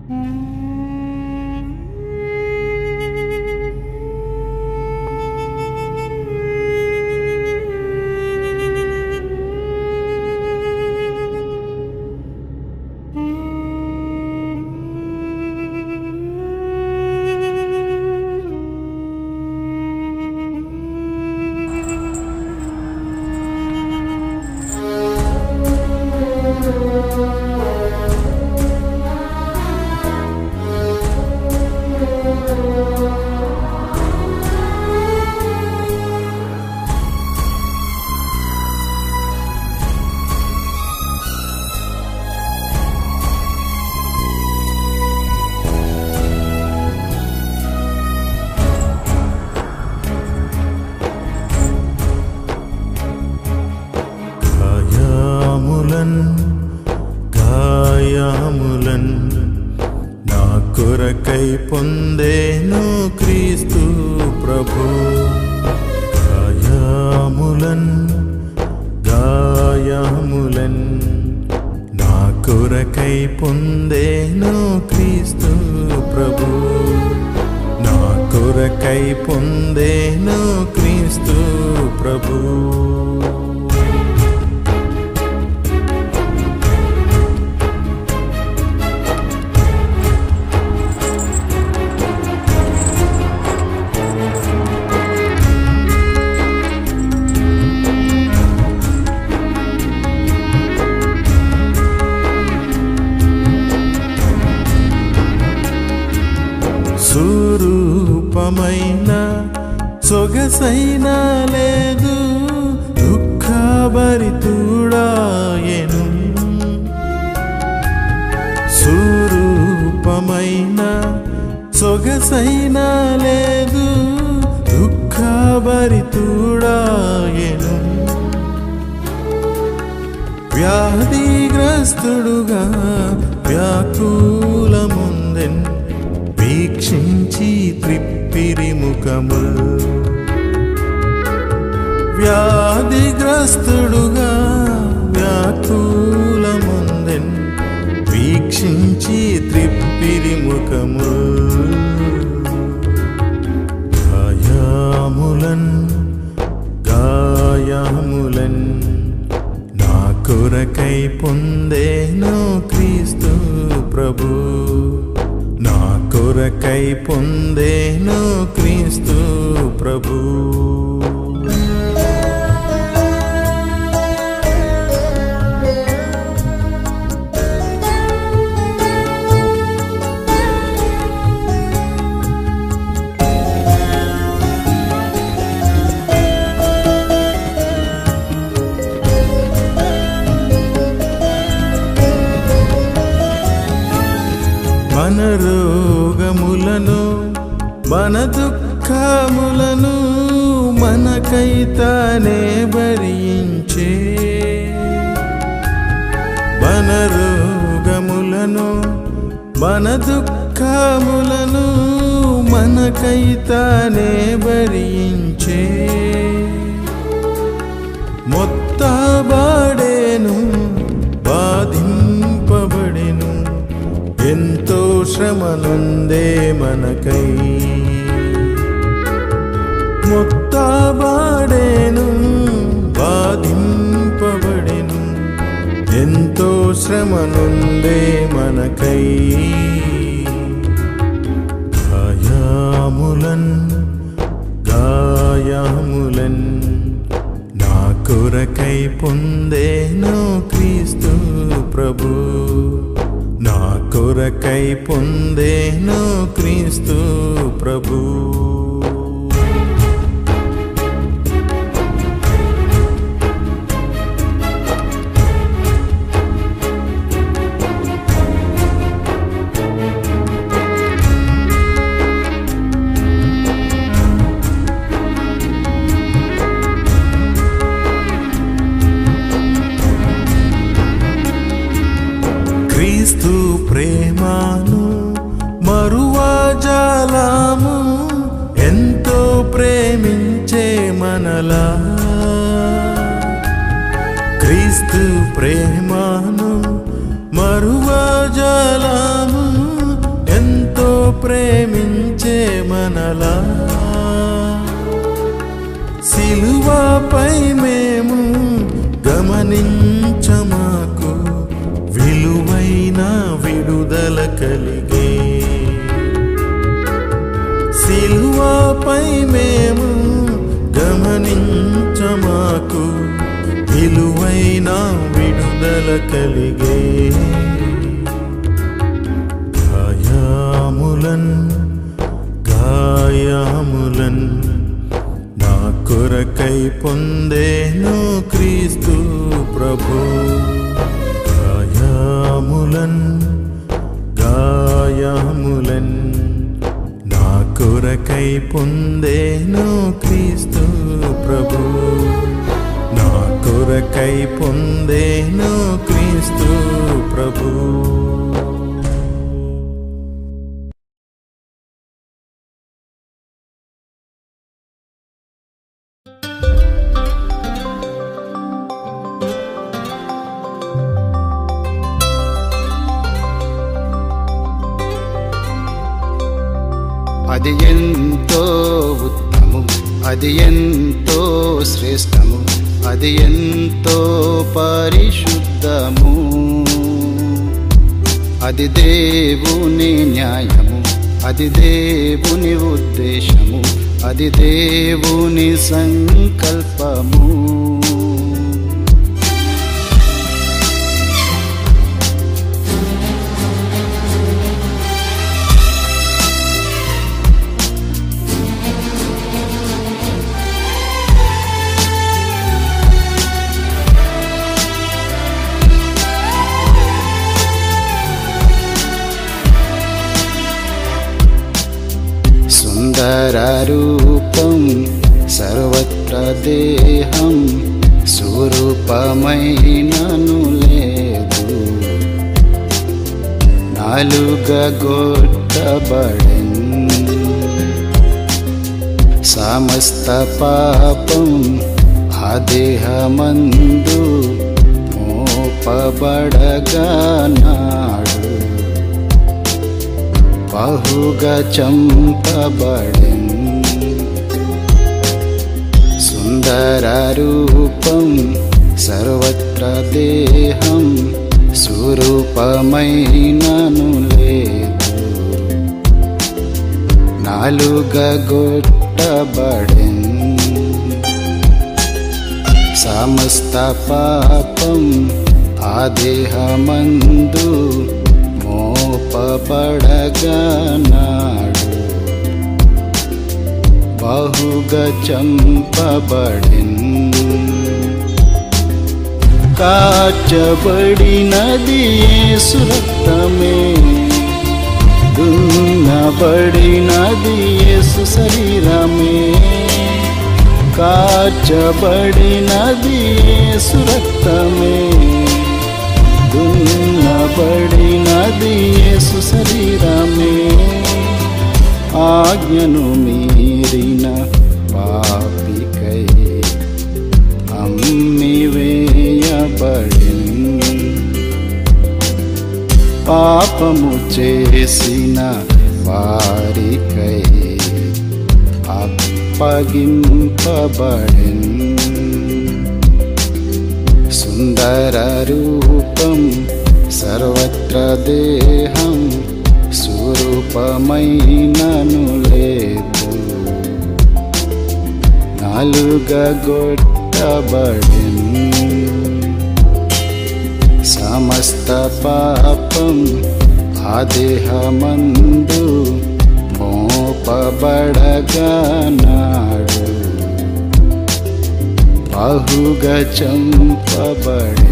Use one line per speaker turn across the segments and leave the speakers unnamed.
గాయాములన్ గాయాములన్ నా కొరకై పొందేను క్రీస్తు ప్రభు గాయాములన్ గాయాములన్ నా కొరకై పొందేను క్రీస్తు ప్రభు నా కొరకై పొందేను క్రీస్తు ప్రభు స్వరూపమైన సొగసైన లేదు దుఃఖభరితుడాయను స్వరూపమైన సొగసైన లేదు దుఃఖభరితుడాయను వ్యాధిగ్రస్తుడుగా వ్యాకులముందెన్ వీక్షించి త్రిప్పిరి ముఖము వ్యాధిగ్రస్తుడుగా వ్యాకులముందెన్ వీక్షించి త్రిప్పిరి ముఖము గాయాములన్ గాయాములన్ నా కొరకై పొందేను క్రీస్తు ప్రభు నా కొరకై పొందేను క్రీస్తు ప్రభు మన రోగములను మన దుఃఖములను మనకై తానే భరించే మన రోగములను మన దుఃఖములను మనకై తానే భరించే మొత్తబాడేను బాధింపబడెను ఎంతో శ్రమనుందే మనకై మొత్తబాడేను బాధింపబడెను ఎంతో శ్రమనుందే మనకై గాయాములన్ గాయాములన్ నా కొరకై పొందేను క్రీస్తు ప్రభు నా కొరకై పొందేను క్రీస్తు ప్రభు క్రీస్తు ప్రేమను మరువజాలము ఎంతో ప్రేమించే మనలా క్రీస్తు ప్రేమను మరువజాలము మనలా సిలువపై మేము గమనించమాకు విలువైన విడుదల కలిగే సిలువపై మేము గమనించమాకు విలువైన విడుదల కలిగే గాయాములన్ గాయాములన్ నా కొరకై పొందేను క్రీస్తు ప్రభు గాయాములన్ గాయాములన్ నా కొరకై పొందేను క్రీస్తు ప్రభు నా కొరకై పొందేను క్రీస్తు ప్రభు
అది ఎంతో ఉత్తము అది ఎంతో శ్రేష్టము అది ఎంతో పరిశుద్ధము అది దేవుని న్యాయము అది దేవుని ఉద్దేశము అది దేవుని సంకల్పము సుందరరూపం సర్వత్ర దేహం స్వరూపమైనను లేదు నాలుగ గొట్టబడెన్ సమస్త పాపం ఆ దేహమందు మోపబడగా నాడు బహుగా చంపబడెన్ సుందర రూపం సర్వత్ర దేహం స్వరూపమైనను లేదు నాలుగ గొట్టబడెన్ సమస్త పాపం ఆ దేహమందు మోపబడగా నాడు బహుగా చంపబడిన్ కాచబడినది సురక్తమే దున్నబడినది యేసు శరీరమే కాచబడినది యేసు రక్తమే దున్నబడినది యేసు శరీరమే ఆజ్ఞను మీరిన పాపికై అమ్మివేయబడి పాపము చేసిన వారికై అప్పగింపబడిన్ సుందర రూపం సర్వత్ర దేహం స్వరూపమైనను లేదు నాలుగ గొట్టబడిన్ సమస్త పాపం ఆ దేహమందు మోపబడగా నాడు బహుగా చంపబడి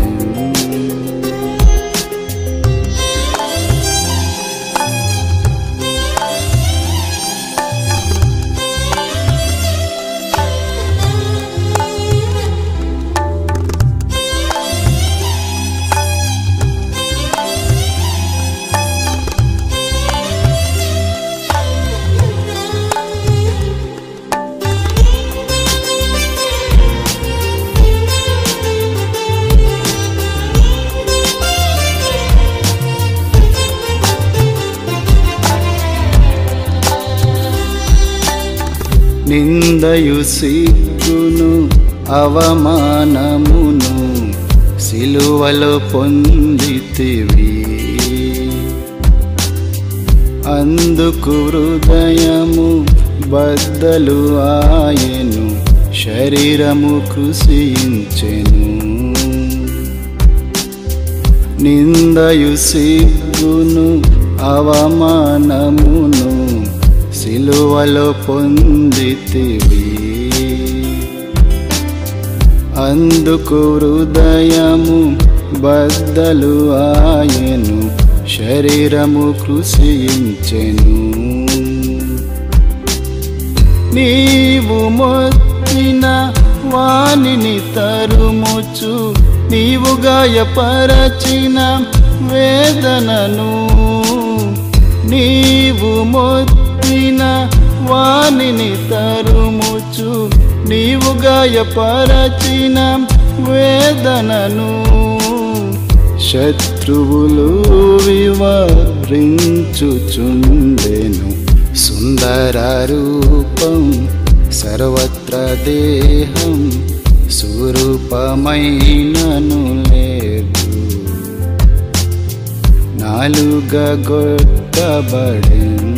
నిందయు సిగ్గును అవమానమును సిలువలో పొందితివి అందుకు హృదయము బద్దలు ఆయను శరీరము కృషించెను నిందయు సిగ్గును అవమానమును సిలువలో పొందితివి అందుకు హృదయము బద్దలు ఆయను శరీరము కృషించెను నీవు మొత్తిన వాణిని తరుముచు నీవు గాయపరచిన వేదనను నీవు మొత్తిన వాణిని తరుముచు నీవు గాయపరచిన వేదనను శత్రువులు వివరించుచుండెను సుందర రూపం సర్వత్ర దేహం స్వరూపమైనను లేదు నాలుగ గొట్టబడెన్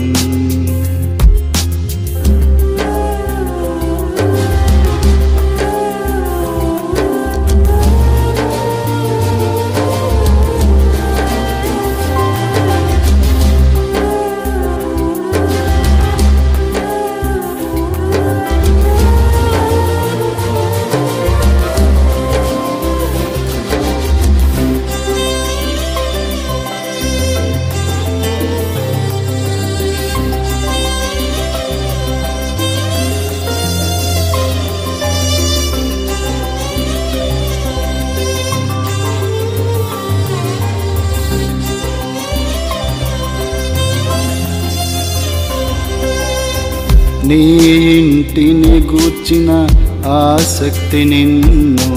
నీ ఇంటిని గూర్చిన ఆసక్తి నిన్ను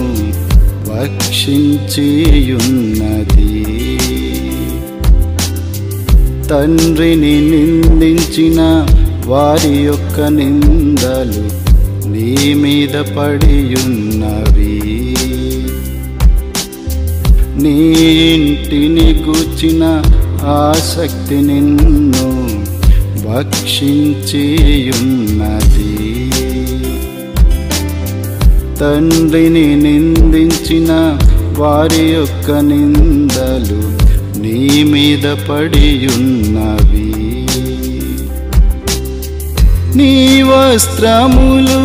భక్షించియున్నది తండ్రిని నిందించిన వారి యొక్క నిందలు నీ మీద పడియున్నవి నీ ఇంటిని గూర్చిన ఆసక్తి నిన్ను భక్షించియున్నది తండ్రిని నిందించిన వారి యొక్క నిందలు నీ మీద పడియున్నవి నీ వస్త్రములు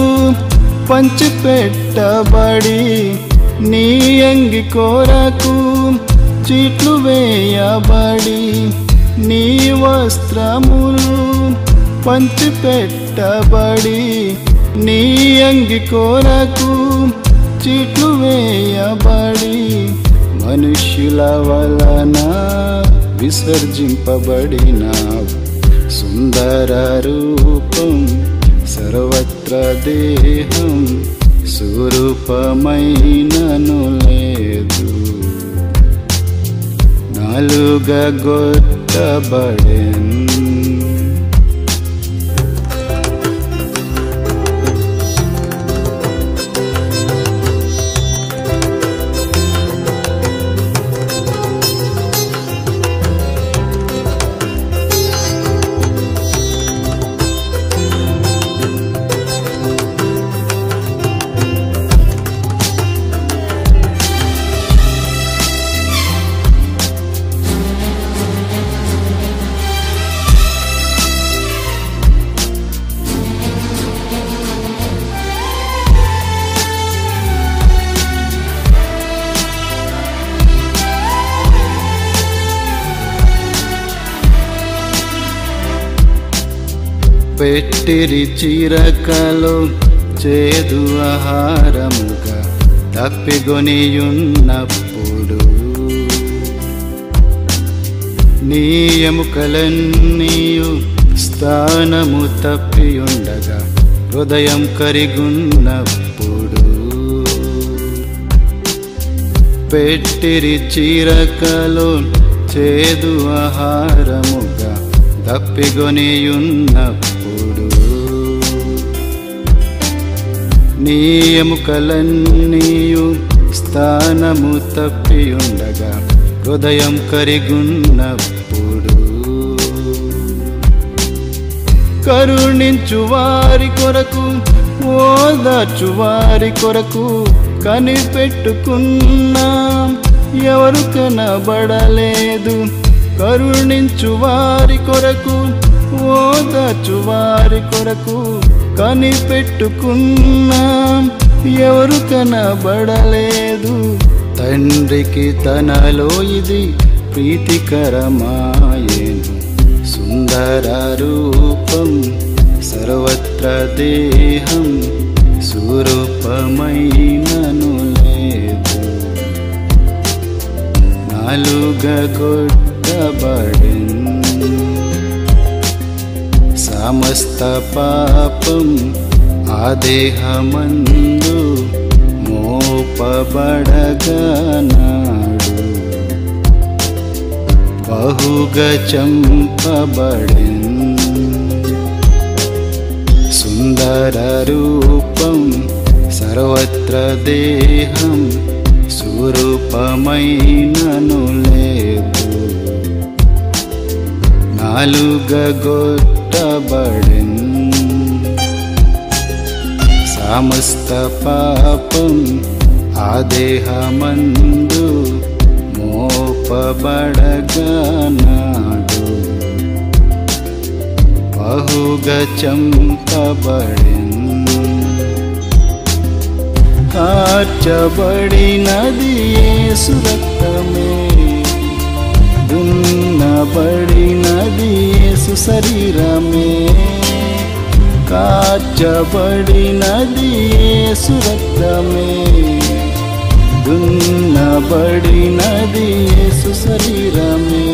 పంచిపెట్టబడి నీ అంగి కొరకు చీట్లు వేయబడి నీ వస్త్రములు పంచిపెట్టబడి నీ అంగి కొరకు చీట్లు వేయబడి మనుష్యుల వలన విసర్జింపబడినావు సుందర రూపం సర్వత్ర దేహం స్వరూపమైనను లేదు నాలుగ గొట్టబడెన్ పెట్టిరి చిరకలో చేదు ఆహారముగా తప్పిగొనియున్నప్పుడు నీ ఎముకలన్నీయు స్థానము తప్పియుండగా హృదయం కరిగున్నప్పుడు పెట్టిరి చీరకలో చేదు ఆహారముగా దప్పిగొనియున్నప్పుడు నీ ఎముకలన్నీయు స్థానము తప్పియుండగా హృదయం కరిగున్నప్పుడు కరుణించు వారి కొరకు ఓదార్చు వారి కొరకు కనిపెట్టుకున్నా ఎవరు కనబడలేదు కరుణించు వారి కొరకు ఓదార్చు వారి కొరకు కనిపెట్టుకున్నా ఎవరు కనబడలేదు తండ్రికి తనలో ఇది ప్రీతికరమాయేను సుందర రూపం సర్వత్ర దేహం స్వరూపమైనను లేదు నాలుగ కొట్టబడిన్ సమస్త పాపం ఆ దేహమందు మోపబడగనాడు బహుగా చంపబడిన్ సుందర రూపం సర్వత్ర దేహం స్వరూపమైనను లేదు నాలుగ గొట్టబడిన్ సమస్త పాపం ఆ దేహమందు మోపబడగనాడు బహుగా చంపబడిన్ కార్చబడినది యేసు రక్తమే దున్నబడినది యేసు శరీరమే కార్చబడినది యేసు రక్తమే దున్నబడినది యేసు శరీరమే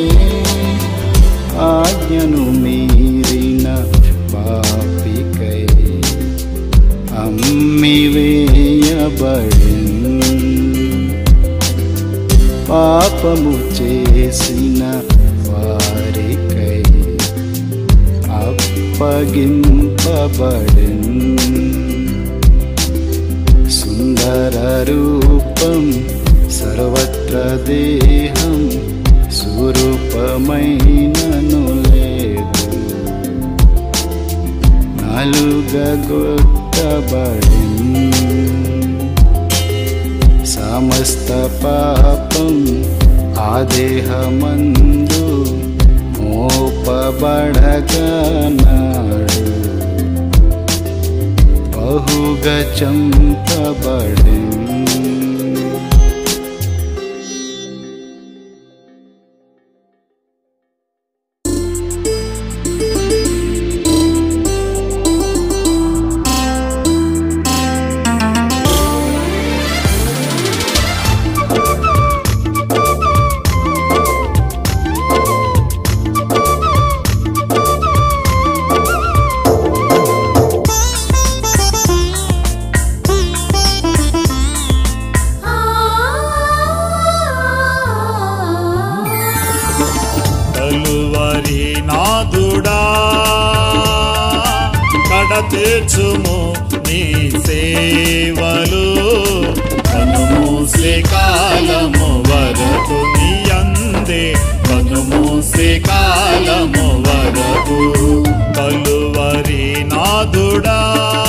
ఆజ్ఞను మీరిన పాపికై అమ్మివేయబడిన్ పాపము చేసిన వారికై అప్పగింపబడిన్ సుందర రూపం సర్వత్ర దేహం స్వరూపమైనను లేదు నాలుగ గొట్టబడిన్ సమస్త పాపం ఆ దేహమందు మోపబడగనాడు బహుగా చంపబడిన్
కలువరి నాదుడా కడతీర్చుము నీ సేవలు కనుమూసే కాలము వరకు నీ అందే కనుమూసే కాలము వరకు కలువరి నాదుడా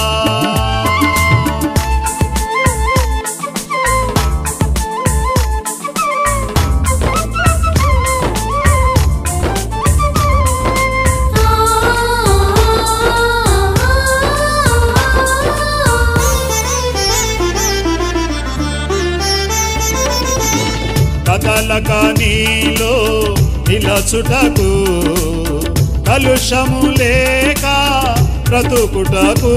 కదలక నీలో నిలచుటకు కలుషము లేక బ్రతుకుటకు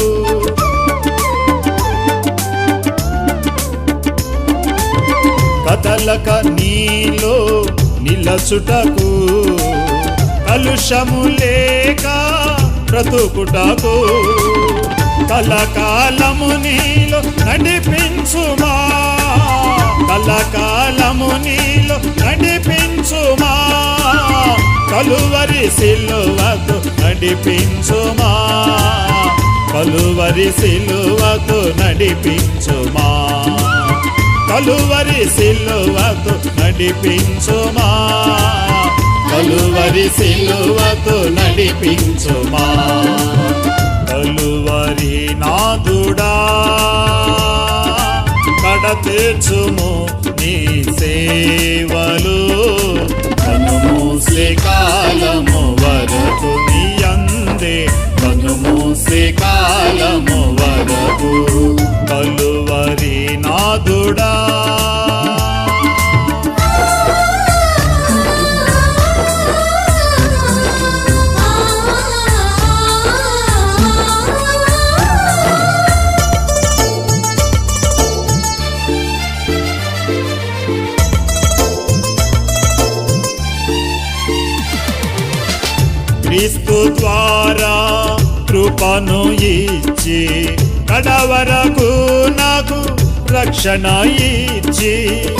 కదలక నీలో నిలచుటకు కలుషము లేక బ్రతుకుటకు కలకాలము నీలో నడిపించుమా కలకాలము నీలో నడిపించుమా కలువరి సిల్లువకు నడిపించుమా కలువరి సిలువకు నడిపించుమా కలువరి సిలువకు నడిపించుమా కలువరి సిలువకు నడిపించుమా కలువరి నాదుడా కడతీర్చుము నీ సేవలు కనుమూసే కాలము వరకు నీ అందే కనుమూసే కాలము వరకు కలువరి నాదుడా క్రీస్తు ద్వారా కృపను ఇచ్చి కడవరకు నాకు రక్షణ ఇచ్చి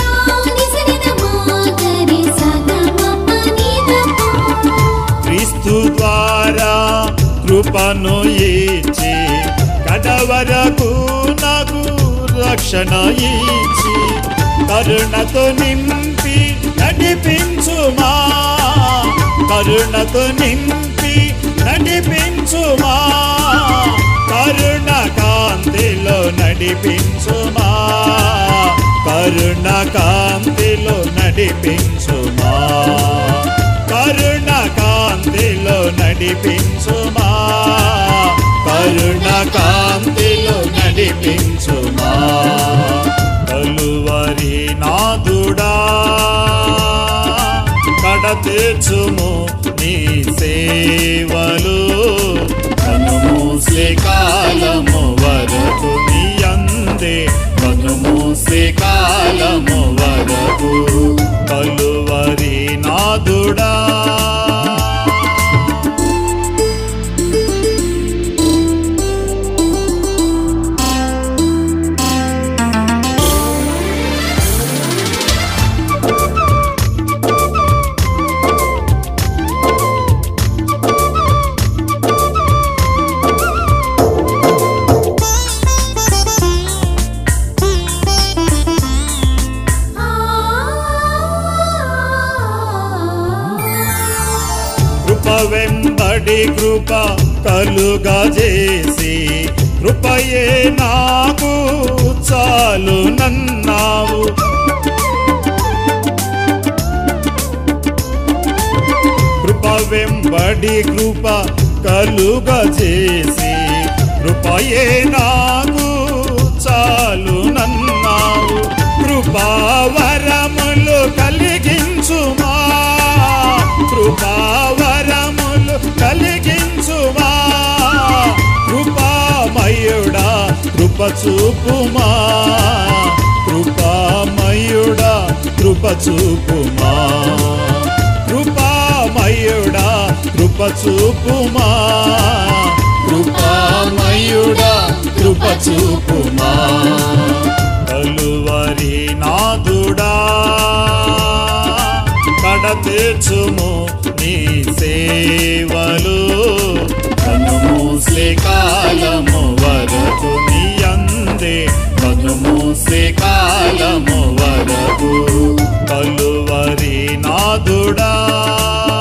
క్రీస్తు ద్వారా కృపను ఇచ్చి కడవరకు నాకు రక్షణ ఇచ్చి కరుణతో నింపి నడిపించుమా కరుణతో నింపి నడిపించుమా కరుణ కాంతిలో నడిపించుమా కరుణ కాంతిలో నడిపించుమా కరుణ కాంతిలో నడిపించుమా కరుణ కాంతిలో నడిపించుమా కలువరి నాదుడా కడతీర్చుము నీ సేవలు కనుమూసే కాలము వరకు నీ అందే కనుమూసే కాలము వరకు కలువరి నాదుడా కృప వెంబడి కృప కలుగా చేసి కృపయే నాకు చాలు నన్నావు కృప వెంబడి కృప కలుగా చేసి కృపయే నాకు చాలు నన్నావు కృపావరములు కలిగించుమా కృపావరములు కలిగించుమా కృపామయుడా కృప చూపుమా కృపామయుడా కృప చూపుమా కృపామయుడా కృప చూపుమా కృపామయుడా కృప చూపుమా కలువరి నాదుడా కడతీర్చుము నీ సేవలు కనుమూసే కాలము వరకు నీ అందే కనుమూసే కాలము వరకు కలువరి నాదుడా